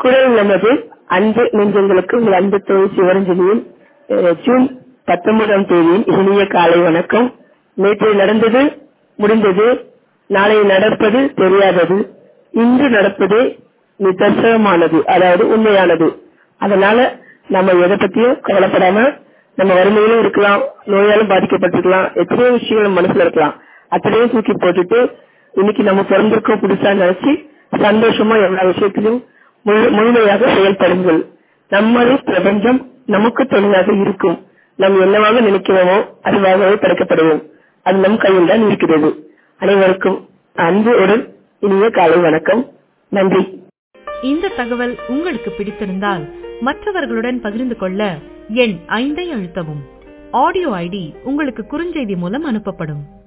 குரல் நமது அன்பு நெஞ்சங்களுக்கு உங்கள் அன்பு தோழி சிவரஞ்சனியின் அஹ், ஜூன் பத்தொன்பதாம் தேதியின் இனிய காலை வணக்கம் நேற்று நடந்தது முடிந்தது நாளை நடப்பது தெரியாதது இன்று நடப்பதே நிதர்சனமானது அதாவது உண்மையானது அதனால நம்ம எதை பத்தியும் கவலைப்படாம நம்ம வறுமையிலும் இருக்கலாம் நோயாலும் பாதிக்கப்பட்டிருக்கலாம் எத்தனையோ விஷயங்கள் நம்ம மனசுல இருக்கலாம் அத்தனையும் தூக்கி போட்டுட்டு இன்னைக்கு நம்ம பிறந்திருக்கோம் புதுசா நினைச்சு சந்தோஷமா எல்லா விஷயத்திலும் முழு- முழுமையாக செயல்படுங்கள் நம்மளே பிரபஞ்சம் நமக்கு துணையாக இருக்கும் நாம் என்னவாக நினைக்கிறோமோ அதுவாகவே படைக்கப்படுவோம் அது நம் கையில் தான் இருக்கிறது அனைவருக்கும் அன்புடன் இனிய காலை வணக்கம் நன்றி இந்த தகவல் உங்களுக்கு பிடித்திருந்தால் மற்றவர்களுடன் பகிர்ந்து கொள்ள எண் ஐந்தை அழுத்தவும் ஆடியோ ஐடி உங்களுக்கு குறுஞ்செய்தி மூலம் அனுப்பப்படும்